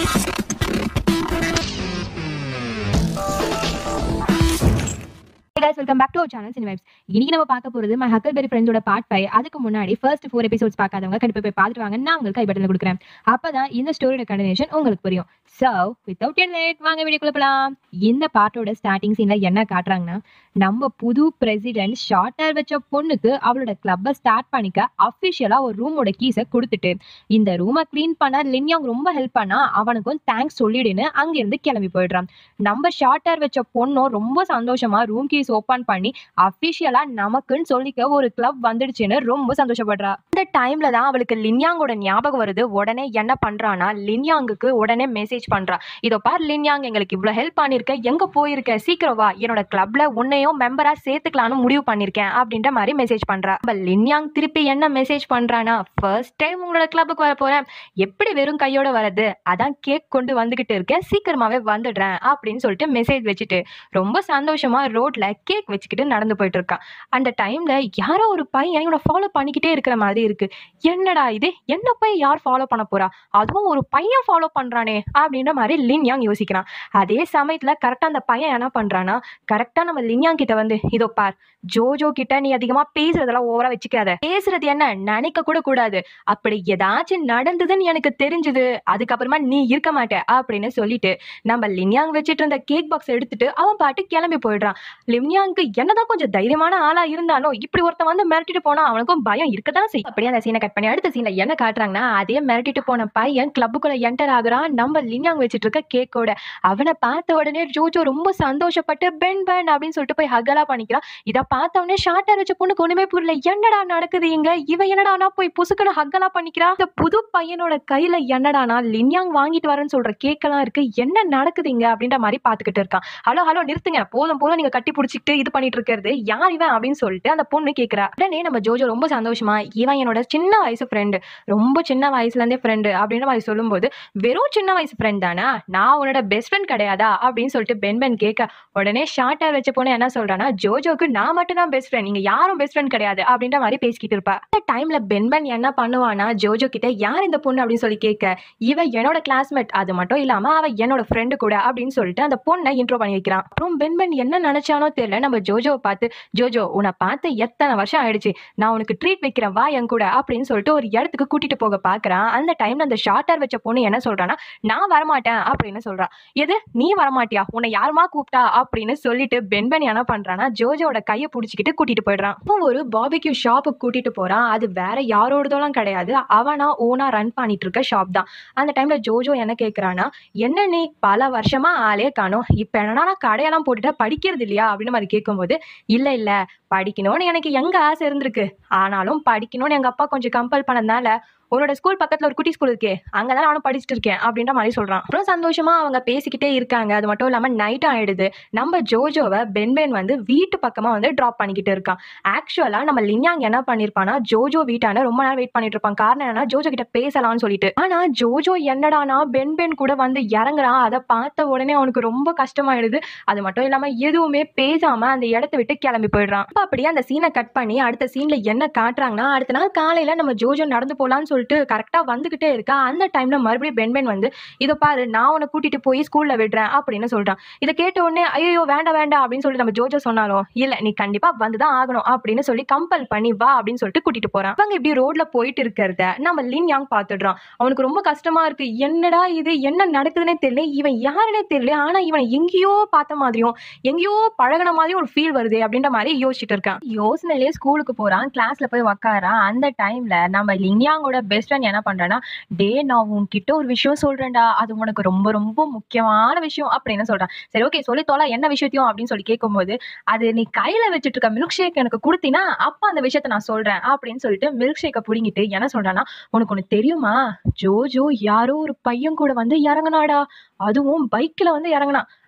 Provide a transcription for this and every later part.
guys welcome back to our channel cine vibes இன்னைக்கு நம்ம பார்க்க போறது மை ஹக்கல்பெரி ஃப்ரெண்ட்ஸோட பார்ட் ஃபைவ் அதுக்கு முன்னாடி ஃபர்ஸ்ட் ஃபோர் எபிசோட்ஸ் பார்க்காதவங்க கண்டிப்பா போய் பார்த்துட்டு வாங்க நான் உங்களுக்கு கைப்பட்டல கொடுக்குறேன் அப்பதான் இந்த ஸ்டோரியோட கண்டினியூஷன் உங்களுக்கு புரியும் சோ வித்தவுட் என் லேட் வாங்க வீடியோக்குள்ள போலாம் இந்த பார்ட்டோட ஸ்டார்டிங் சீன்ல என்ன காட்டுறாங்கன்னா நம்ம புது பிரசிடென்ட் ஷார்ட்டர் வச்ச பொண்ணுக்கு அவளோட கிளப்பை ஸ்டார்ட் பண்ணிக்க அஃபிஷியலா ஒரு ரூமோட கீஸை கொடுத்துட்டு இந்த ரூமை க்ளீன் பண்ண லின்யாங் ரொம்ப ஹெல்ப் பண்ணா அவனுக்கும் தேங்க்ஸ் சொல்லிடுன்னு அங்கிருந்து கிளம்பி போயிடுறான் நம்ம ஷார்ட்டர் வச்ச பொண்ணும் ரொம்ப சந்தோஷமா ரூம் கீஸ் ஓபன் பண்ணி அபிஷியலா நமக்குன்னு சொல்லிக்க ஒரு கிளப் வந்துடுச்சுன்னு ரொம்ப சந்தோஷப்படுறா இந்த டைம்ல தான் அவளுக்கு லின்யாங்கோட ஞாபகம் வருது உடனே என்ன பண்றானா லின்யாங்குக்கு உடனே மெசேஜ் பண்றா இதோ பார் லின்யாங் எங்களுக்கு இவ்வளவு ஹெல்ப் பண்ணிருக்க எங்க போயிருக்க சீக்கிரம் வா என்னோட கிளப்ல உன்னையும் மெம்பரா சேர்த்துக்கலாம்னு முடிவு பண்ணிருக்கேன் அப்படின்ற மாதிரி மெசேஜ் பண்றா நம்ம லின்யாங் திருப்பி என்ன மெசேஜ் பண்றானா ஃபர்ஸ்ட் டைம் உங்களோட கிளப்புக்கு வர போறேன் எப்படி வெறும் கையோட வரது அதான் கேக் கொண்டு வந்துகிட்டு இருக்கேன் சீக்கிரமாவே வந்துடுறேன் அப்படின்னு சொல்லிட்டு மெசேஜ் வச்சுட்டு ரொம்ப சந்தோஷமா ரோட்ல கேக் வச்சுக்கிட்டு நடந்து போயிட்டு இருக்கான் அந்த டைம்ல யாரோ ஒரு பையன் இவனை ஃபாலோ பண்ணிக்கிட்டே இருக்கிற மாதிரி இருக்கு என்னடா இது என்ன போய் யார் ஃபாலோ பண்ண போறா அதுவும் ஒரு பையன் ஃபாலோ பண்றானே அப்படின்ற மாதிரி லின்யாங் யோசிக்கிறான் அதே சமயத்துல கரெக்டா அந்த பையன் என்ன பண்றானா கரெக்டா நம்ம லின்யாங் கிட்ட வந்து இதோ பார் ஜோஜோ கிட்ட நீ அதிகமா பேசுறதெல்லாம் ஓவரா வச்சுக்காத பேசுறது என்ன நினைக்க கூட கூடாது அப்படி ஏதாச்சும் நடந்ததுன்னு எனக்கு தெரிஞ்சது அதுக்கப்புறமா நீ இருக்க மாட்ட அப்படின்னு சொல்லிட்டு நம்ம லின்யாங் வச்சுட்டு இருந்த கேக் பாக்ஸ் எடுத்துட்டு அவன் பாட்டு கிளம்பி போயிடுறான் லின்யாங்க்கு என்னதான் கொஞ்சம் தைரியமான ஆளா இருந்தாலும் இப்படி ஒருத்தன் வந்து மிரட்டிட்டு போனா அவனுக்கும் பயம் இருக்கதான் செய்யும் அப்படியே அந்த சீனை கட் பண்ணி அடுத்த சீன்ல என்ன காட்டுறாங்கன்னா அதே மிரட்டிட்டு போன பையன் கிளப்புக்குள்ள என்டர் ஆகுறான் நம்ம லின்யாங் வச்சுட்டு இருக்க கேக்கோட அவனை பார்த்த உடனே ஜோஜோ ரொம்ப சந்தோஷப்பட்டு பென் பென் அப்படின்னு சொல்லிட்டு போய் ஹகலா பண்ணிக்கிறான் இதை பார்த்த உடனே ஷார்ட்டா வச்ச பொண்ணுக்கு ஒண்ணுமே புரியல என்னடா நடக்குது இங்க இவ என்னடானா போய் புசுக்குன்னு ஹக்கலா பண்ணிக்கிறா இந்த புது பையனோட கையில என்னடானா லின்யாங் வாங்கிட்டு வரேன்னு சொல்ற கேக்கெல்லாம் இருக்கு என்ன நடக்குது இங்க அப்படின்ற மாதிரி பாத்துக்கிட்டு இருக்கான் ஹலோ ஹலோ நிறுத்துங்க போதும் போதும் நீங்க கட்டி பிடிச்சிட்டு இது பண்ணிட்டு இருக்கிறது யார் இவன் அப்படின்னு சொல்லிட்டு அந்த பொண்ணு கேக்குறா உடனே நம்ம ஜோஜோ ரொம்ப சந்தோஷமா இவன் என்னோட சின்ன வயசு ஃப்ரெண்டு ரொம்ப சின்ன வயசுல இருந்தே ஃப்ரெண்டு அப்படின்ற மாதிரி சொல்லும்போது வெறும் சின்ன வயசு ஃப்ரெண்ட் தானா நான் உன்னோட பெஸ்ட் ஃப்ரெண்ட் கிடையாதா அப்படின்னு சொல்லிட்டு பென் பென் கேட்க உடனே ஷார்ட்டா வச்ச பொண்ணு என்ன சொல்றானா ஜோஜோக்கு நான் மட்டும் தான் பெஸ்ட் ஃப்ரெண்ட் நீங்க யாரும் பெஸ்ட் ஃப்ரெண்ட் கிடையாது அப்படின்ற மாதிரி பேசிக்கிட்டு இருப்பா அந்த டைம்ல பென்பன் என்ன பண்ணுவானா ஜோஜோ கிட்ட யார் இந்த பொண்ணு அப்படின்னு சொல்லி கேட்க இவ என்னோட கிளாஸ்மேட் அது மட்டும் இல்லாம அவ என்னோட ஃப்ரெண்டு கூட அப்படின்னு சொல்லிட்டு அந்த பொண்ணை இன்ட்ரோ பண்ணி வைக்கிறான் அப்புறம் பென்பன் என்ன நினைச்சானோ தெரியல நம்ம ஜோஜோவை பார்த்து ஜோஜோ உன்னை பார்த்து எத்தனை வருஷம் ஆயிடுச்சு நான் உனக்கு ட்ரீட் வைக்கிறேன் வா என் கூட அப்படின்னு சொல்லிட்டு ஒரு இடத்துக்கு கூட்டிட்டு போக பாக்குறான் அந்த டைம்ல அந்த ஷார்ட்டர் வச்ச பொண்ணு என்ன சொல்றானா நான் வரமாட்டேன் அப்படின்னு சொல்றான் எது நீ வரமாட்டியா உன்னை யாருமா கூப்பிட்டா அப்படின்னு சொல்லிட்டு பென்பன் என்ன பண்றானா ஜோஜோட கையை பிடிச்சிக்கிட்டு கூட்டிட்டு போயிடுறான் அப்போ ஒரு பாபிக்யூ ஷாப்புக்கு கூட்டிட்டு போறான் அது வேற யாரோடதெல்லாம் கிடையாது அவனா ஓனா ரன் பண்ணிட்டு இருக்க ஷாப் தான் அந்த டைம்ல ஜோஜோ என்ன கேக்குறானா என்ன நீ பல வருஷமா ஆளே காணோம் இப்ப என்னடா நான் கடையெல்லாம் போட்டுட்டா படிக்கிறது இல்லையா அப்படின்னு மாதிரி கேட்கும்போது இல்ல இல்ல படிக்கணும்னு எனக்கு எங்க ஆசை இருந்திருக்கு ஆனாலும் படிக்கணும்னு எங்க அப்பா கொஞ்சம் கம்பல் பண்ணதுனால உன்னோட ஸ்கூல் பக்கத்துல ஒரு குட்டி ஸ்கூல் இருக்கே அங்கதான் நானும் படிச்சுட்டு இருக்கேன் அப்படின்ற மாதிரி சொல்றான் அப்புறம் சந்தோஷமா அவங்க பேசிக்கிட்டே இருக்காங்க அது மட்டும் இல்லாம நைட் ஆயிடுது நம்ம ஜோஜோவை பென்பென் வந்து வீட்டு பக்கமா வந்து டிராப் பண்ணிக்கிட்டு இருக்கான் ஆக்சுவலா நம்ம லின்யாங் என்ன பண்ணிருப்பானா ஜோஜோ வீட்டான ரொம்ப நேரம் வெயிட் பண்ணிட்டு இருப்பான் காரணம் என்னன்னா ஜோஜோ கிட்ட பேசலாம்னு சொல்லிட்டு ஆனா ஜோஜோ என்னடானா பென்பென் கூட வந்து இறங்குறான் அதை பார்த்த உடனே அவனுக்கு ரொம்ப கஷ்டமாயிடுது அது மட்டும் இல்லாம எதுவுமே பேசாம அந்த இடத்த விட்டு கிளம்பி போயிடுறான் அப்ப அப்படியே அந்த சீனை கட் பண்ணி அடுத்த சீன்ல என்ன காட்டுறாங்கன்னா அடுத்த நாள் காலையில நம்ம ஜோஜோ நடந்து போலாம்னு சொல்லிட்டு கரெக்டா வந்துகிட்டே இருக்கா அந்த டைம்ல மறுபடியும் பென்பென் வந்து இதை பாரு நான் உன்னை கூட்டிட்டு போய் ஸ்கூல்ல விடுறேன் அப்படின்னு சொல்றான் இதை கேட்ட உடனே ஐயோ வேண்டாம் வேண்டாம் அப்படின்னு சொல்லி நம்ம ஜோஜோ சொன்னாலும் இல்ல நீ கண்டிப்பா வந்துதான் ஆகணும் அப்படின்னு சொல்லி கம்பல் பண்ணி வா அப்படின்னு சொல்லிட்டு கூட்டிட்டு போறான் அவங்க இப்படி ரோட்ல போயிட்டு இருக்கிறத நம்ம லின் யாங் பாத்துடுறான் அவனுக்கு ரொம்ப கஷ்டமா இருக்கு என்னடா இது என்ன நடக்குதுன்னே தெரியல இவன் யாருன்னே தெரியல ஆனா இவனை எங்கேயோ பார்த்த மாதிரியும் எங்கேயோ பழகுன மாதிரியும் ஒரு ஃபீல் வருது அப்படின்ற மாதிரி யோசிச்சுட்டு இருக்கான் யோசனையிலேயே ஸ்கூலுக்கு போறான் கிளாஸ்ல போய் உக்காரான் அந்த டைம்ல நம்ம லின்யாங்கோட பெஸ்ட் ஃப்ரெண்ட் என்ன பண்றான்னா டே நான் உன்கிட்ட ஒரு விஷயம் சொல்றேன்டா அது உனக்கு ரொம்ப ரொம்ப முக்கியமான விஷயம் அப்படின்னு சொல்றான் சரி ஓகே சொல்லி தொலை என்ன விஷயத்தையும் அப்படின்னு சொல்லி கேட்கும்போது அது நீ கையில வச்சுட்டு இருக்க மில்க் ஷேக் எனக்கு கொடுத்தினா அப்ப அந்த விஷயத்த நான் சொல்றேன் அப்படின்னு சொல்லிட்டு மில்க் ஷேக்கை புடிங்கிட்டு என்ன சொல்றான்னா உனக்கு ஒண்ணு தெரியுமா ஜோஜோ யாரோ ஒரு பையன் கூட வந்து இறங்குனாடா அதுவும் பைக்ல வந்து இறங்குனா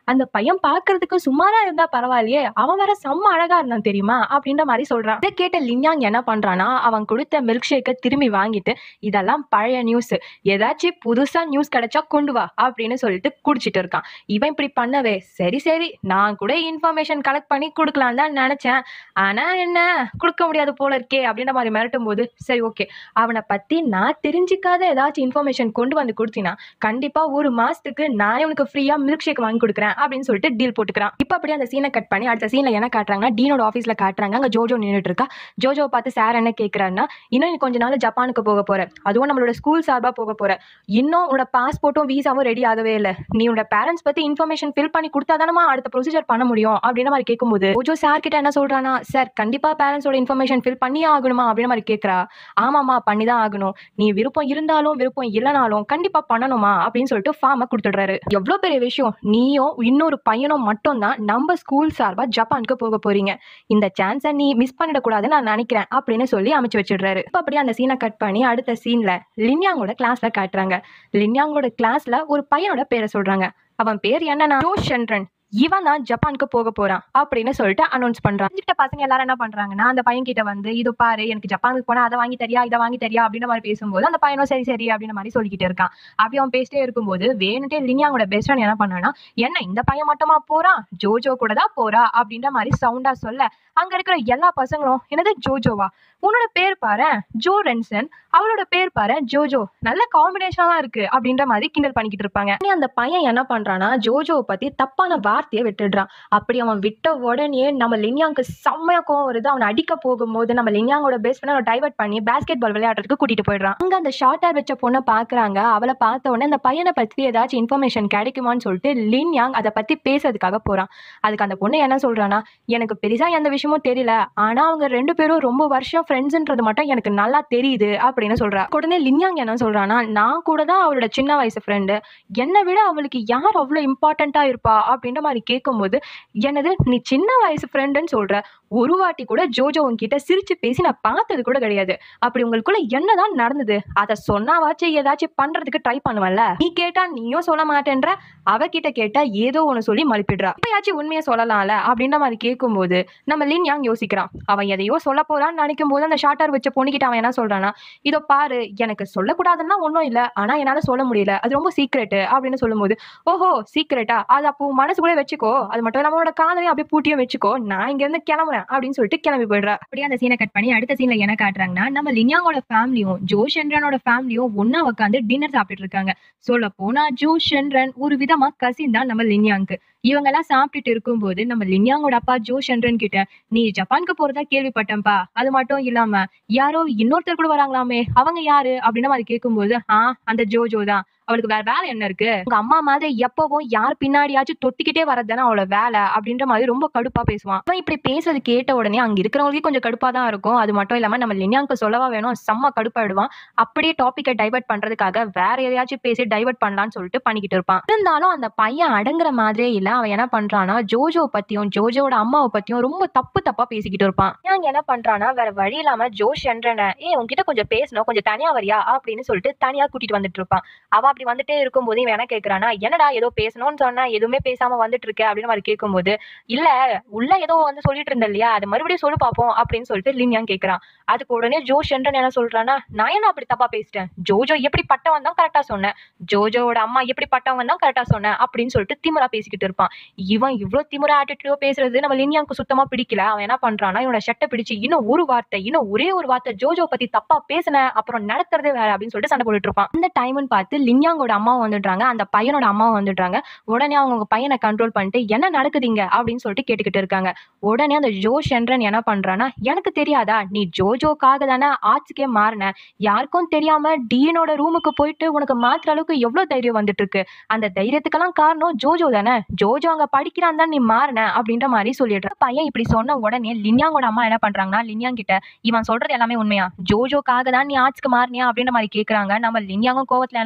அந்த பையன் பார்க்கறதுக்கு சுமாரா இருந்தா பரவாயில்லையே அவன் வேற செம்ம அழகா இருந்தான் தெரியுமா அப்படின்ற மாதிரி சொல்றான் இதை கேட்ட லின்யாங் என்ன பண்றானா அவன் கொடுத்த மில்க் ஷேக்கை திரும்பி வாங்கிட்டு இதெல்லாம் பழைய நியூஸ் ஏதாச்சும் புதுசா நியூஸ் கிடைச்சா கொண்டு வா அப்படின்னு சொல்லிட்டு குடிச்சிட்டு இருக்கான் இவன் இப்படி பண்ணவே சரி சரி நான் கூட இன்ஃபர்மேஷன் கலெக்ட் பண்ணி கொடுக்கலாம் தான் நினைச்சேன் ஆனா என்ன கொடுக்க முடியாது போல இருக்கே அப்படின்ற மாதிரி மிரட்டும் போது சரி ஓகே அவனை பத்தி நான் தெரிஞ்சிக்காத ஏதாச்சும் இன்ஃபர்மேஷன் கொண்டு வந்து கொடுத்தினா கண்டிப்பா ஒரு மாசத்துக்கு நானே உனக்கு ஃப்ரீயா மில்க் ஷேக் வாங்கி கொடுக்குறேன் அப்படின்னு சொல்லிட்டு டீல் போட்டுக்கிறான் இப்போ அப்படியே அந்த சீனை கட் பண்ணி அடுத்த சீன்ல என்ன காட்டுறாங்கன்னா டீனோட ஆஃபீஸ்ல காட்டுறாங்க அங்க ஜோஜோ நின்றுட்டு இருக்கா ஜோஜோ பார்த்து சார் என்ன கேட்கறாருன்னா இன்னும் நீ கொஞ்ச நாள் ஜப்பானுக்கு போக போற அதுவும் நம்மளோட ஸ்கூல் சார்பா போக போற இன்னும் உன்னோட பாஸ்போர்ட்டும் வீசாவும் ரெடி ஆகவே இல்லை நீ உன்னோட பேரண்ட்ஸ் பத்தி இன்ஃபர்மேஷன் ஃபில் பண்ணி கொடுத்தாதானமா அடுத்த ப்ரொசீஜர் பண்ண முடியும் அப்படின்ற மாதிரி கேட்கும்போது ஜோஜோ சார் கிட்ட என்ன சொல்றானா சார் கண்டிப்பா பேரண்ட்ஸோட இன்ஃபர்மேஷன் ஃபில் பண்ணியே ஆகணுமா அப்படின்ற மாதிரி கேட்கறா ஆமாமா பண்ணி தான் ஆகணும் நீ விருப்பம் இருந்தாலும் விருப்பம் இல்லைனாலும் கண்டிப்பா பண்ணணுமா அப்படின்னு சொல்லிட்டு ஃபார்மை கொடுத்துடுறாரு எவ்வளோ பெரிய விஷயம் நீயும் இன்னொரு பையனும் மட்டும் தான் நம்ம ஸ்கூல் சார்பா ஜப்பானுக்கு போக போறீங்க இந்த சான்ஸை நீ மிஸ் பண்ணிடக்கூடாதுன்னு நான் நினைக்கிறேன் அப்படின்னு சொல்லி அமைச்சு வச்சிடுறாரு இப்போ அப்படியே அந்த சீனை கட் பண்ணி அடுத்த சீன்ல லின்யாங்கோட கிளாஸ்ல காட்டுறாங்க லின்யாங்கோட கிளாஸ்ல ஒரு பையனோட பேரை சொல்றாங்க அவன் பேர் என்னன்னா ஜோ சந்திரன் இவன் தான் ஜப்பானுக்கு போக போறான் அப்படின்னு சொல்லிட்டு அனௌன்ஸ் பண்றான் தெரிஞ்சுக்கிட்ட பசங்க எல்லாரும் என்ன பண்றாங்கன்னா அந்த பையன் கிட்ட வந்து இது பாரு எனக்கு ஜப்பானுக்கு போனா அதை வாங்கி தரியா இதை வாங்கி தரியா அப்படின்ற மாதிரி பேசும்போது அந்த பையனும் சரி சரி அப்படின்ற மாதிரி சொல்லிக்கிட்டு இருக்கான் அப்படி அவன் பேசிட்டே இருக்கும்போது வேணுட்டே லினியாவோட பெஸ்ட் ஃப்ரெண்ட் என்ன பண்ணானா என்ன இந்த பையன் மட்டுமா போறான் ஜோஜோ கூட தான் போறா அப்படின்ற மாதிரி சவுண்டா சொல்ல அங்க இருக்கிற எல்லா பசங்களும் என்னது ஜோஜோவா உன்னோட பேர் பாரு ஜோ ரென்சன் அவளோட பேர் பாரு ஜோஜோ நல்ல காம்பினேஷனா இருக்கு அப்படின்ற மாதிரி கிண்டல் பண்ணிக்கிட்டு இருப்பாங்க உடனே அந்த பையன் என்ன பண்றானா ஜோஜோவை பத்தி தப்பான வார்த்தையை விட்டுடுறான் அப்படி அவன் விட்ட உடனே நம்ம லின்யாங்க்கு செம்மையா கோவம் வருது அவனை அடிக்க போகும்போது நம்ம லின்யாங்கோட பெஸ்ட் ஃப்ரெண்ட் டைவர்ட் பண்ணி பேஸ்கெட் பால் விளையாடுறதுக்கு கூட்டிட்டு போயிடுறான் அங்க அந்த ஷார்ட் ஹேர் வச்ச பொண்ணை பாக்குறாங்க அவளை பார்த்த உடனே அந்த பையனை பத்தி ஏதாச்சும் இன்ஃபர்மேஷன் கிடைக்குமான்னு சொல்லிட்டு லின்யாங் அதை பத்தி பேசுறதுக்காக போறான் அதுக்கு அந்த பொண்ணு என்ன சொல்றானா எனக்கு பெருசா எந்த விஷயமும் தெரியல ஆனா அவங்க ரெண்டு பேரும் ரொம்ப வருஷம் ஃப்ரெண்ட்ஸ்ன்றது மட்டும் எனக்கு நல்லா தெரியுது அப்படின்னு சொல்றா உடனே லின்யாங் என்ன சொல்றானா நான் கூட தான் அவளோட சின்ன வயசு ஃப்ரெண்டு என்னை விட அவளுக்கு யார் அவ்வளோ இம்பார்ட்டண்ட்டா இருப்பா அப்படின்ற மாதிரி கேட்கும்போது என்னது நீ சின்ன வயசு ஃப்ரெண்டுன்னு சொல்ற ஒரு வாட்டி கூட ஜோஜோ உன்கிட்ட சிரிச்சு பேசி நான் பார்த்தது கூட கிடையாது அப்படி உங்களுக்குள்ள என்னதான் நடந்தது அதை சொன்னாவாச்சும் ஏதாச்சும் பண்றதுக்கு ட்ரை பண்ணுவல்ல நீ கேட்டா நீயும் சொல்ல மாட்டேன்ற அவகிட்ட கேட்டா ஏதோ ஒன்று சொல்லி மழுப்பிடுறா இப்பயாச்சும் உண்மையை சொல்லலாம்ல அப்படின்ற மாதிரி கேட்கும்போது நம்ம லின் யாங் யோசிக்கிறான் அவன் எதையோ சொல்ல போறான்னு நினைக்கும் போது அந்த ஷார்ட்டர் வச்ச பொண்ணுகிட்ட அவன் என்ன சொல்றானா இதோ பாரு எனக்கு சொல்லக்கூடாதுன்னா ஒன்றும் இல்லை ஆனா என்னால சொல்ல முடியல அது ரொம்ப சீக்ரெட் அப்படின்னு சொல்லும்போது ஓஹோ சீக்ரெட்டா அது அப்போ மனசுக்குள்ளே வச்சுக்கோ அது மட்டும் இல்லாம உன்னோட காதலையும் அப்படியே பூட்டியும் வச்சுக்கோ நான் இங்க இருந்து கிளம்புறேன் அப்படின்னு சொல்லிட்டு கிளம்பி போயிடுறா அப்படியே அந்த சீனை கட் பண்ணி அடுத்த சீன்ல என்ன காட்டுறாங்கன்னா நம்ம லின்யாங்கோட ஃபேமிலியும் ஜோ ஷென்ரனோட ஃபேமிலியும் ஒண்ணா உட்காந்து டின்னர் சாப்பிட்டுட்டு இருக்காங்க சொல்ல போனா ஜோ ஷென்ரன் ஒரு விதமா கசின் தான் நம்ம லின்யாங்க்கு இவங்க எல்லாம் சாப்பிட்டுட்டு இருக்கும்போது நம்ம லின்யாங்கோட அப்பா ஜோ ஷென்ரன் கிட்ட நீ ஜப்பானுக்கு போறதா கேள்விப்பட்டேன்ப்பா அது மட்டும் இல்லாம யாரோ இன்னொருத்தர் கூட வராங்களாமே அவங்க யாரு அப்படின்னு மாதிரி கேட்கும்போது ஆ அந்த ஜோஜோ தான் அவளுக்கு வேற வேலை என்ன இருக்கு உங்க அம்மா மாதிரி எப்பவும் யார் பின்னாடியாச்சும் தொத்திக்கிட்டே வரதானே அவளோட வேலை அப்படின்ற மாதிரி ரொம்ப கடுப்பா பேசுவான் அவன் இப்படி பேசுறது கேட்ட உடனே அங்க இருக்கிறவங்களுக்கே கொஞ்சம் கடுப்பா தான் இருக்கும் அது மட்டும் இல்லாம நம்ம லின்யாங்க்கு சொல்லவா வேணும் செம்ம கடுப்பாயிடுவான் அப்படியே டாபிக்கை டைவர்ட் பண்றதுக்காக வேற எதையாச்சும் பேசி டைவர்ட் பண்ணலாம்னு சொல்லிட்டு பண்ணிக்கிட்டு இருப்பான் இருந்தாலும் அந்த பையன் அடங்குற மாதிரியே இல்ல அவன் என்ன பண்றானா ஜோஜோ பத்தியும் ஜோஜோட அம்மாவை பத்தியும் ரொம்ப தப்பு தப்பா பேசிக்கிட்டு இருப்பான் ஏன் என்ன பண்றானா வேற வழி இல்லாம ஜோஷ் என்றன ஏ உன்கிட்ட கொஞ்சம் பேசணும் கொஞ்சம் தனியா வரியா அப்படின்னு சொல்லிட்டு தனியா கூட்டிட்டு வந்துட்டு இருப்பான் அவ அப்படி வந்துட்டே இருக்கும்போது இவன் என்ன கேக்குறானா என்னடா ஏதோ பேசணும்னு சொன்னா எதுவுமே பேசாம வந்துட்டு இருக்க அப்படின்னு மாதிரி கேட்கும்போது இல்ல உள்ள ஏதோ வந்து சொல்லிட்டு இருந்த இல்லையா அது மறுபடியும் சொல்லு பாப்போம் அப்படின்னு சொல்லிட்டு லின்யாங் கேக்குறான் அதுக்கு உடனே ஜோஷ் என்றன் என்ன சொல்றானா நான் என்ன அப்படி தப்பா பேசிட்டேன் ஜோஜோ எப்படி பட்டவன் தான் கரெக்டா சொன்னேன் ஜோஜோவோட அம்மா எப்படி பட்டவன் தான் கரெக்டா சொன்னேன் அப்படின்னு சொல்லிட்டு திமுறா பேசிக்கிட்டு இருப்பான் இவன் இவ்வளவு திமுறா ஆட்டிடியூட் பேசுறது நம்ம லின்யாங்க்கு சுத்தமா பிடிக்கல அவன் என்ன பண்றானா இவனோட ஷட்டை பிடிச்சு இன்னும் ஒரு வார்த்தை இன்னும் ஒரே ஒரு வார்த்தை ஜோஜோ பத்தி தப்பா பேசின அப்புறம் நடத்துறதே வேற அப்படின்னு சொல்லிட்டு சண்டை போட்டுட்டு இருப்பான் அந்த டைம்னு பார்த்து லின்யாங்கோட அம்மாவும் வந்துடுறாங்க அந்த பையனோட அம்மாவும் வந்துடுறாங்க உடனே அவங்க உங்க பையனை கண்ட்ரோல் பண்ணிட்டு என்ன நடக்குதுங்க அப்படின்னு சொல்லிட்டு கேட்டுக்கிட்டு இருக்காங்க உடனே அந்த ஜோ ஷென்ரன் என்ன பண்றானா எனக்கு தெரியாதா நீ ஜோஜோக்காக தானே ஆர்ட்ஸ்க்கே மாறின யாருக்கும் தெரியாம டீனோட ரூமுக்கு போயிட்டு உனக்கு மாத்துற அளவுக்கு எவ்வளவு தைரியம் வந்துட்டு இருக்கு அந்த தைரியத்துக்கெல்லாம் காரணம் ஜோஜோ தானே ஜோஜோ அங்க படிக்கிறான் தான் நீ மாறின அப்படின்ற மாதிரி சொல்லிடுற பையன் இப்படி சொன்ன உடனே லின்யாங்கோட அம்மா என்ன பண்றாங்கன்னா லின்யாங் கிட்ட இவன் சொல்றது எல்லாமே உண்மையா ஜோஜோக்காக தான் நீ ஆர்ட்ஸ்க்கு மாறினியா அப்படின்ற மாதிரி கேக்குறாங்க நம்ம லின்யாங்கும் கோவத்துல என்ன பண்றானா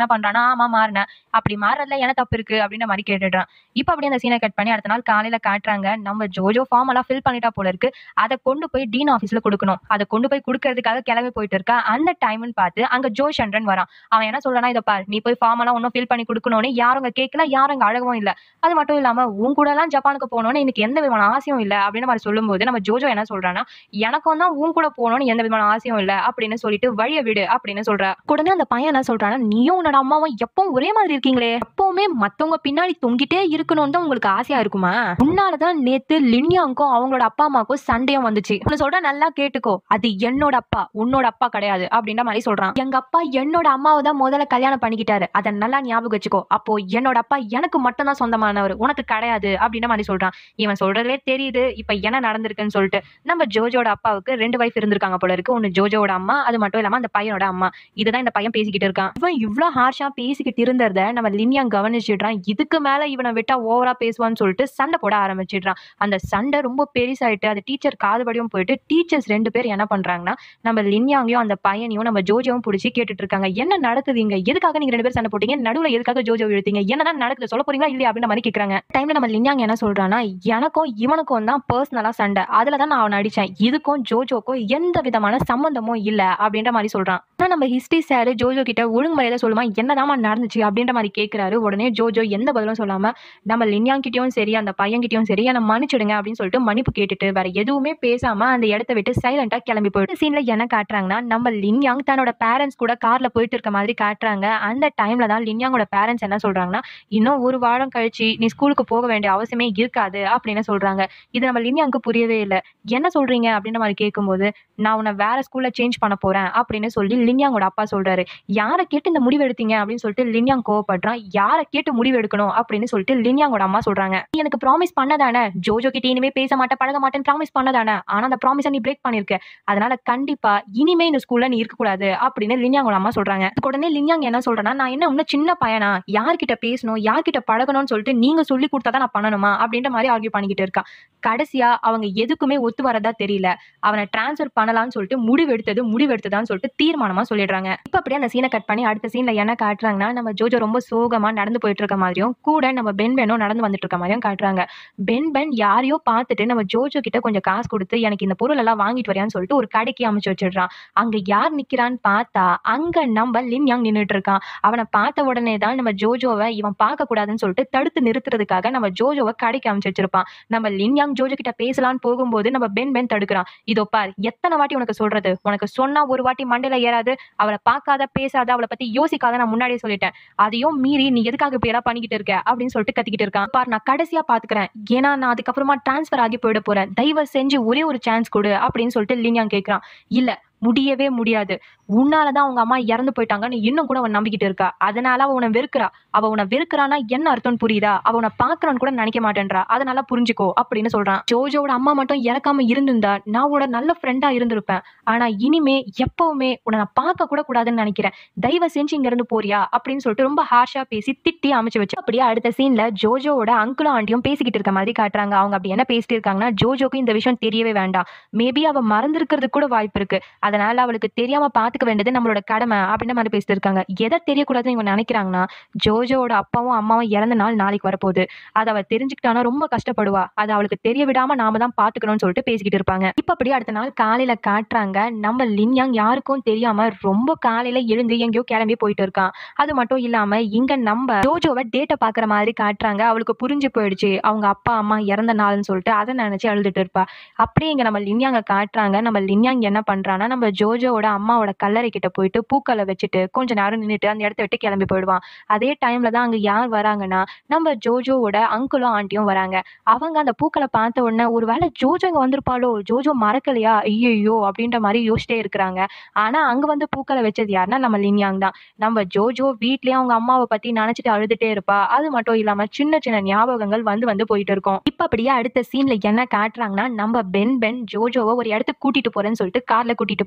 ஆமா மாறினேன் அப்படி மாறதுல என்ன தப்பு இருக்கு அப்படின்ற மாதிரி கேட்டுடுறான் இப்போ அப்படியே அந்த சீனை கட் பண்ணி அடுத்த நாள் காலையில காட்டுறாங்க நம்ம ஜோஜோ ஃபார்ம் எல்லாம் ஃபில் பண்ணிட்டா போல இருக்கு அதை கொண்டு போய் டீன் ஆஃபீஸ்ல கொடுக்கணும் அதை கொண்டு போய் கொடுக்கறதுக்காக கிளம்பி போயிட்டு இருக்கா அந்த டைம்னு பார்த்து அங்க ஜோ சந்திரன் வரான் அவன் என்ன சொல்றானா இதை பார் நீ போய் ஃபார்ம் எல்லாம் ஒன்றும் ஃபில் பண்ணி கொடுக்கணும்னு யாரும் அங்க கேட்கல யாரும் அங்க அழகவும் இல்ல அது மட்டும் இல்லாம உன் கூட எல்லாம் ஜப்பானுக்கு போகணும்னு எனக்கு எந்த விதமான ஆசையும் இல்ல அப்படின்னு மாதிரி சொல்லும்போது நம்ம ஜோஜோ என்ன சொல்றானா எனக்கும் தான் உன் கூட போகணும்னு எந்த விதமான ஆசையும் இல்ல அப்படின்னு சொல்லிட்டு வழிய விடு அப்படின்னு சொல்றா உடனே அந்த பையன் என்ன சொல்றானா நீயும் உன்னோட அம்மாவும் எப்பவும் ஒரே மாதிரி இருக்கீங்களே எப்பவுமே மத்தவங்க பின்னாடி தொங்கிட்டே இருக்கணும்னு தான் உங்களுக்கு ஆசையா இருக்குமா உன்னாலதான் நேத்து லின்யாங்கும் அவங்களோட அப்பா அம்மாக்கும் சண்டையும் வந்துச்சு உன்னை சொல்ற நல்லா கேட்டுக்கோ அது என்னோட அப்பா உன்னோட அப்பா கிடையாது அப்படின்ற மாதிரி சொல்றான் எங்க அப்பா என்னோட அம்மாவை தான் முதல்ல கல்யாணம் பண்ணிக்கிட்டாரு அதை நல்லா ஞாபகம் வச்சுக்கோ அப்போ என்னோட அப்பா எனக்கு மட்டும் தான் சொந்தமானவர் உனக்கு கிடையாது அப்படின்ற மாதிரி சொல்றான் இவன் சொல்றதே தெரியுது இப்ப என்ன நடந்திருக்குன்னு சொல்லிட்டு நம்ம ஜோஜோட அப்பாவுக்கு ரெண்டு வைஃப் இருந்திருக்காங்க போல இருக்கு ஒன்னு ஜோஜோட அம்மா அது மட்டும் இல்லாம அந்த பையனோட அம்மா இதுதான் இந்த பையன் பேசிக்கிட்டு இருக்கான் இவன் இவ்வளவு ஹார்ஷா பேசிக்கிட்டு இருந்தத நம்ம லின்யாங் கவனிச்சிடுறான் இதுக்கு மேல இவனை விட்டா ஓவரா பேசுவான்னு சொல்லிட்டு சண்டை போட ஆரம்பிச்சிடுறான் அந்த சண்டை ரொம்ப பெருசாயிட்டு அது டீச்சர் காதுபடியும் போயிட்டு டீச்சர்ஸ் ரெண்டு பேர் என்ன பண்றாங்கன்னா நம்ம லின்யாங்கையும் அந்த பையனையும் நம்ம ஜோஜோவும் பிடிச்சி கேட்டுட்டு இருக்காங்க என்ன நடக்குது இங்க எதுக்காக நீங்க ரெண்டு பேர் சண்டை போட்டீங்க நடுவுல எதுக்காக ஜோஜோ இழுத்தீங்க என்னதான் நடக்குது சொல்ல போறீங்களா இல்லையா அப்படின்ற மாதிரி கேக்குறாங்க டைம்ல நம்ம லின்யாங் என்ன சொல்றான்னா எனக்கும் இவனுக்கும் தான் பர்சனலா சண்டை அதுல தான் நான் அவனை அடிச்சேன் இதுக்கும் ஜோஜோக்கும் எந்த விதமான சம்பந்தமும் இல்ல அப்படின்ற மாதிரி சொல்றான் ஆனா நம்ம ஹிஸ்டரி சார் ஜோஜோ கிட்ட ஒழுங்கு மரியாதை சொல்லுமா என்னதாம்மா நடந்துச்சு அப்படின்ற மாதிரி கேக்குறாரு உடனே ஜோஜோ எந்த பதிலும் சொல்லாம நம்ம லின்யாங் கிட்டயும் சரி அந்த பையன் கிட்டயும் சரி என்ன மன்னிச்சிடுங்க அப்படின்னு சொல்லிட்டு மன்னிப்பு கேட்டுட்டு வேற எதுவுமே பேசாம அந்த இடத்த விட்டு சைலண்டா கிளம்பி போயிட்டு சீன்ல என்ன காட்டுறாங்கன்னா நம்ம லின்யாங் தன்னோட பேரண்ட்ஸ் கூட கார்ல போயிட்டு இருக்க மாதிரி காட்டுறாங்க அந்த டைம்ல தான் லின்யாங்கோட பேரண்ட்ஸ் என்ன சொல்றாங்கன்னா இன்னும் ஒரு வாரம் கழிச்சு நீ ஸ்கூலுக்கு போக வேண்டிய அவசியமே இருக்காது அப்படின்னு சொல்றாங்க இது நம்ம லின்யாங்க்கு புரியவே இல்லை என்ன சொல்றீங்க அப்படின்ற மாதிரி கேட்கும்போது நான் உன்னை வேற ஸ்கூல்ல சேஞ்ச் பண்ண போறேன் அப்படின்னு சொல்லி லின்யாங்கோட அப்பா சொல்றாரு யாரை கேட்டு இந்த முடிவு எடுத்தீங்க அப்படின்னு சொல்லிட்டு லின்யாங் கோவப்படுறான் யாரை கேட்டு முடிவு எடுக்கணும் அப்படின்னு சொல்லிட்டு லின்யாங்கோட அம்மா சொல்றாங்க நீ எனக்கு ப்ராமிஸ் பண்ணதானே ஜோஜோ கிட்ட இனிமே பேச மாட்டேன் பழக மாட்டேன்னு ப்ராமிஸ் பண்ணதானே ஆனா அந்த ப்ராமிஸை நீ பிரேக் பண்ணிருக்க அதனால கண்டிப்பா இனிமே இந்த ஸ்கூல்ல நீ இருக்கக்கூடாது அப்படின்னு லின்யாங்கோட அம்மா சொல்றாங்க அதுக்கு உடனே லின்யாங் என்ன சொல்றேன்னா நான் என்ன இன்னும் சின்ன பையனா யார்கிட்ட பேசணும் யார்கிட்ட பழகணும்னு சொல்லிட்டு நீங்க சொல்லி கொடுத்தாதான் நான் பண்ணணுமா அப்படின்ற மாதிரி ஆர்கியூ பண்ணிக்கிட்டு இருக்கான் கடைசியா அவங்க எதுக்குமே ஒத்து வரதா தெரியல அவனை டிரான்ஸ்ஃபர் பண்ணலாம்னு சொல்லிட்டு முடிவெடுத்தது முடிவெடுத்ததான்னு சொல்லிட்டு தீர்மானமா சொல்லிடுறாங்க இப்ப அப்படியே அந்த சீனை கட் பண்ணி அடுத்த சீன்ல என்ன காட்டுறாங்கன்னா நம்ம ஜோஜோ ரொம்ப சோகமா நடந்து போயிட்டு இருக்க மாதிரியும் கூட நம்ம பென் பெனும் நடந்து வந்துட்டு இருக்க மாதிரியும் காட்டுறாங்க பென் பென் யாரையோ பார்த்துட்டு நம்ம ஜோஜோ கிட்ட கொஞ்சம் காசு கொடுத்து எனக்கு இந்த பொருள் எல்லாம் வாங்கிட்டு வரையான்னு சொல்லிட்டு ஒரு கடைக்கு அமைச்சு வச்சிடுறான் அங்க யார் நிக்கிறான்னு பார்த்தா அங்க நம்ம லின் யாங் நின்னுட்டு இருக்கான் அவனை பார்த்த உடனே தான் நம்ம ஜோஜோவை இவன் பார்க்க கூடாதுன்னு சொல்லிட்டு தடுத்து நிறுத்துறதுக்காக நம்ம ஜோஜோவை கடைக்கு அமைச்சு வச்சிருப்பான் நம்ம லின் யாங் ஜோஜோ கிட்ட பேசலாம்னு போகும்போது நம்ம பென் பென் தடுக்கிறான் இதோ பார் எத்தனை வாட்டி உனக்கு சொல்றது உனக்கு சொன்னா ஒரு வாட்டி மண்டையில ஏறாது அவளை பார்க்காத பேசாத அவளை பத்தி யோசிக்காத நான் முன்னாடியே சொல்லிட்டேன் அதையும் மீறி நீ எதுக்காக இப்படி எல்லாம் பண்ணிக்கிட்டு இருக்க அப்படின்னு சொல்லிட்டு கத்திக்கிட்டு இருக்கான் பார் நான் கடைசியா பாத்துக்கிறேன் ஏன்னா நான் அதுக்கப்புறமா டிரான்ஸ்ஃபர் ஆகி போயிட போறேன் தயவு செஞ்சு ஒரே ஒரு சான்ஸ் கொடு அப்படின்னு சொல்லிட்டு லின்யாங் கேக்குறான் இல்ல முடியவே முடியாது உன்னாலதான் அவங்க அம்மா இறந்து போயிட்டாங்கன்னு இன்னும் கூட அவன் நம்பிக்கிட்டு இருக்கா அதனால அவ உன்னை வெறுக்கிறா அவ உன்னை வெறுக்கிறானா என்ன அர்த்தம்னு புரியுதா அவ உன்னை பாக்குறான்னு கூட நினைக்க மாட்டேன்றா அதனால புரிஞ்சுக்கோ அப்படின்னு சொல்றான் ஜோஜோட அம்மா மட்டும் இறக்காம இருந்திருந்தா நான் உன்னோட நல்ல ஃப்ரெண்டா இருந்திருப்பேன் ஆனா இனிமே எப்பவுமே உன்னை நான் பார்க்க கூட கூடாதுன்னு நினைக்கிறேன் தயவு செஞ்சு இங்க இருந்து போறியா அப்படின்னு சொல்லிட்டு ரொம்ப ஹார்ஷா பேசி திட்டி அமைச்சு வச்சு அப்படியே அடுத்த சீன்ல ஜோஜோவோட அங்கிளும் ஆண்டியும் பேசிக்கிட்டு இருக்க மாதிரி காட்டுறாங்க அவங்க அப்படி என்ன பேசிட்டு இருக்காங்கன்னா ஜோஜோக்கு இந்த விஷயம் தெரியவே வேண்டாம் மேபி அவ மறந்துருக்கிறதுக்கு கூட வாய்ப்பு இருக்கு அதனால அவளுக்கு தெரியாம பாத்துக்க வேண்டியது நம்மளோட கடமை அப்படின்ற மாதிரி பேசிட்டு இருக்காங்க எதை தெரியக்கூடாதுன்னு இவங்க நினைக்கிறாங்கன்னா ஜோஜோவோட அப்பாவும் அம்மாவும் இறந்த நாள் நாளைக்கு வரப்போகுது அதை அவ தெரிஞ்சுக்கிட்டானா ரொம்ப கஷ்டப்படுவா அதை அவளுக்கு தெரிய விடாம நாம தான் பாத்துக்கணும்னு சொல்லிட்டு பேசிக்கிட்டு இருப்பாங்க இப்ப அப்படியே அடுத்த நாள் காலையில காட்டுறாங்க நம்ம லின்யாங் யாருக்கும் தெரியாம ரொம்ப காலையில எழுந்து எங்கேயோ கிளம்பி போயிட்டு இருக்கான் அது மட்டும் இல்லாம இங்க நம்ம ஜோஜோவை டேட்டை பாக்குற மாதிரி காட்டுறாங்க அவளுக்கு புரிஞ்சு போயிடுச்சு அவங்க அப்பா அம்மா இறந்த நாள்னு சொல்லிட்டு அதை நினைச்சு அழுதுட்டு இருப்பா அப்படியே இங்க நம்ம லின்யாங்க காட்டுறாங்க நம்ம லின்யாங் என்ன பண்றான்னா நம்ம ஜோஜோவோட அம்மாவோட கல்லறை கிட்ட போயிட்டு பூக்களை வச்சுட்டு கொஞ்ச நேரம் நின்னுட்டு அந்த இடத்த விட்டு கிளம்பி போயிடுவான் அதே டைம்ல தான் அங்க யார் வராங்கன்னா நம்ம ஜோஜோவோட அங்கிளும் ஆண்டியும் வராங்க அவங்க அந்த பூக்களை பார்த்த உடனே ஒருவேளை ஜோஜோ இங்க வந்திருப்பாளோ ஜோஜோ மறக்கலையா ஐயோ அப்படின்ற மாதிரி யோசிச்சிட்டே இருக்கிறாங்க ஆனா அங்க வந்து பூக்களை வச்சது யாருன்னா நம்ம லின்யாங் தான் நம்ம ஜோஜோ வீட்லயே அவங்க அம்மாவை பத்தி நினைச்சிட்டு அழுதுட்டே இருப்பா அது மட்டும் இல்லாம சின்ன சின்ன ஞாபகங்கள் வந்து வந்து போயிட்டு இருக்கும் இப்ப அப்படியே அடுத்த சீன்ல என்ன காட்டுறாங்கன்னா நம்ம பென் பென் ஜோஜோவை ஒரு இடத்துக்கு கூட்டிட்டு போறேன்னு சொல்லிட்டு கார்ல கூட்டிட்டு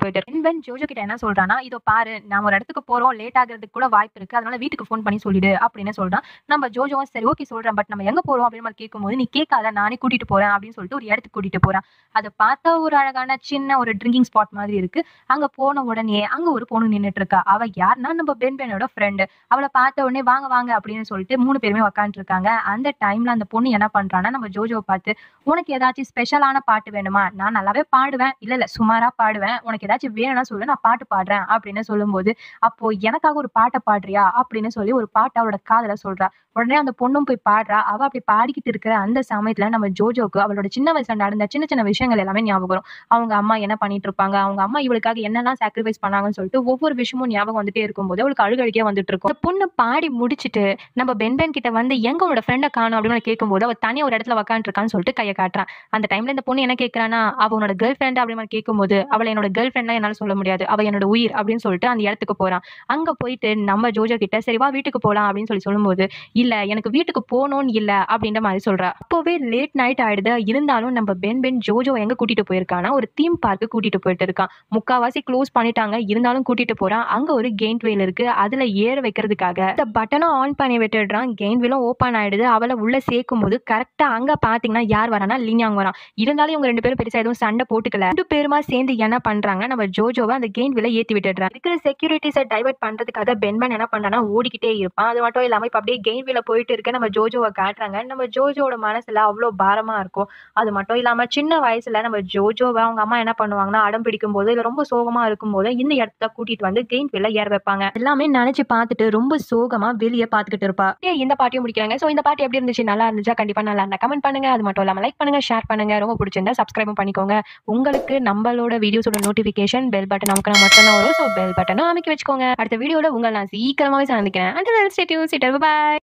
போயிட்டு இருக்கு. பென் ஜோஜோ கிட்ட என்ன சொல்றானா இதோ பாரு நாம ஒரு இடத்துக்கு போறோம் லேட் ஆகிறதுக்கு கூட வாய்ப்பு இருக்கு அதனால வீட்டுக்கு ஃபோன் பண்ணி சொல்லிடு அப்படின்னு சொல்றான் நம்ம ஜோஜோவும் சரி ஓகே சொல்றேன் பட் நம்ம எங்க போறோம் அப்படின்னு மாதிரி கேட்கும்போது நீ கேட்காத நானே கூட்டிட்டு போறேன் அப்படின்னு சொல்லிட்டு ஒரு இடத்துக்கு கூட்டிட்டு போறான் அதை பார்த்தா ஒரு அழகான சின்ன ஒரு ட்ரிங்கிங் ஸ்பாட் மாதிரி இருக்கு அங்க போன உடனே அங்க ஒரு பொண்ணு நின்னுட்டு இருக்கா அவ யாருன்னா நம்ம பென் பெனோட ஃப்ரெண்டு அவளை பார்த்த உடனே வாங்க வாங்க அப்படின்னு சொல்லிட்டு மூணு பேருமே உக்காந்துட்டு இருக்காங்க அந்த டைம்ல அந்த பொண்ணு என்ன பண்றான்னா நம்ம ஜோஜோவை பார்த்து உனக்கு ஏதாச்சும் ஸ்பெஷலான பாட்டு வேணுமா நான் நல்லாவே பாடுவேன் இல்ல இல்ல சுமாரா பாடுவேன் உனக்கு ஏதாச்சும் வேணும்னா சொல்லு நான் பாட்டு பாடுறேன் அப்படின்னு சொல்லும்போது அப்போ எனக்காக ஒரு பாட்டை பாடுறியா அப்படின்னு சொல்லி ஒரு பாட்டு அவளோட காதல சொல்றா உடனே அந்த பொண்ணும் போய் பாடுறா அவ அப்படி பாடிக்கிட்டு இருக்கிற அந்த சமயத்துல நம்ம ஜோஜோக்கு அவளோட சின்ன வயசுல நடந்த சின்ன சின்ன விஷயங்கள் எல்லாமே ஞாபகம் வரும் அவங்க அம்மா என்ன பண்ணிட்டு இருப்பாங்க அவங்க அம்மா இவளுக்காக என்னெல்லாம் சாக்ரிஃபைஸ் பண்ணாங்கன்னு சொல்லிட்டு ஒவ்வொரு விஷயமும் ஞாபகம் வந்துட்டே இருக்கும்போது அவளுக்கு அழுகழுக்கே வந்துட்டு இருக்கும் அந்த பொண்ணு பாடி முடிச்சிட்டு நம்ம பென் பென் கிட்ட வந்து எங்க உன்னோட ஃப்ரெண்டை காணும் அப்படின்னு கேட்கும்போது அவ தனியா ஒரு இடத்துல உக்காந்துருக்கான்னு சொல்லிட்டு கையை காட்டுறான் அந்த டைம்ல இந்த பொண்ணு என்ன கேட்கறானா அவ உன்னோட கேர்ள் ஃப்ரெண்ட் அப்படின்னு மாதிரி கேட்கும்போது அவளை என்னோட கேர்ள் ஃப்ரெண்ட்லாம் என்னால சொல்ல முடியாது அவ என்னோட உயிர் அப்படின்னு சொல்லிட்டு அந்த இடத்துக்கு போறான் அங்க போயிட்டு நம்ம ஜோஜோ கிட்ட சரி வா வீட்டுக்கு போலாம் அப்படின்னு சொல்லி சொல்லும்போது இல்ல எனக்கு வீட்டுக்கு போகணும்னு இல்ல அப்படின்ற மாதிரி சொல்றா அப்போவே லேட் நைட் ஆயிடுது இருந்தாலும் நம்ம பென் பென் ஜோஜோ எங்க கூட்டிட்டு போயிருக்கானா ஒரு தீம் பார்க்கு கூட்டிட்டு போயிட்டு இருக்கான் முக்காவாசி க்ளோஸ் பண்ணிட்டாங்க இருந்தாலும் கூட்டிட்டு போறான் அங்க ஒரு கெயின் வேல் இருக்கு அதுல ஏற வைக்கிறதுக்காக இந்த பட்டனும் ஆன் பண்ணி விட்டுடுறான் கெயின் வீலும் ஓப்பன் ஆயிடுது அவளை உள்ள சேர்க்கும் போது கரெக்டா அங்க பாத்தீங்கன்னா யார் வரானா லின்யாங் வரான் இருந்தாலும் இவங்க ரெண்டு பேரும் பெருசா எதுவும் சண்டை போட்டுக்கல ரெண்டு பேருமா சேர்ந்து என்ன பண்றாங்க நம்ம ஜோஜோவை அந்த கெயின் வீல ஏத்தி விட்டுடுறாங்க இருக்கிற செக்யூரிட்டிஸை டைவர்ட் பண்றதுக்காக பென்மன் என்ன பண்றானா ஓடிக்கிட்டே இருப்பான் அது மட்டும் இல்லாம இப்ப அப்படியே கெயின் வீல போயிட்டு இருக்க நம்ம ஜோஜோவை காட்டுறாங்க நம்ம ஜோஜோவோட மனசுல அவ்வளவு பாரமா இருக்கும் அது மட்டும் இல்லாம சின்ன வயசுல நம்ம ஜோஜோவை அவங்க அம்மா என்ன பண்ணுவாங்கன்னா அடம் பிடிக்கும் போது இல்ல ரொம்ப சோகமா இருக்கும்போது இந்த இடத்துல கூட்டிட்டு வந்து கெயின் வீல ஏற வைப்பாங்க எல்லாமே நினைச்சு பார்த்துட்டு ரொம்ப சோகமா வெளியே பார்த்துக்கிட்டு இருப்பா ஏய், இந்த பாட்டியும் முடிக்கிறாங்க சோ இந்த பாட்டு எப்படி இருந்துச்சு நல்லா இருந்துச்சா கண்டிப்பா நல்லா இருந்தா கமெண்ட் பண்ணுங்க அது மட்டும் இல்லாம லைக் பண்ணுங்க ஷேர் பண்ணுங்க ரொம்ப பிடிச்சிருந்தா சப்ஸ்கிரைபும் பண்ணிக்கோங்க உங்களுக்கு நம்மளோட வீடியோஸோட நோட்டிபிகேஷன் பெல் பட்டன் அமுக்கினா மட்டும்தான் வரும் ஸோ பெல் பட்டனும் அமைக்க வச்சுக்கோங்க அடுத்த வீடியோட உங்களை நான் சீக்கிரமாவே சந்திக்கிறேன் அண்ட் பாய்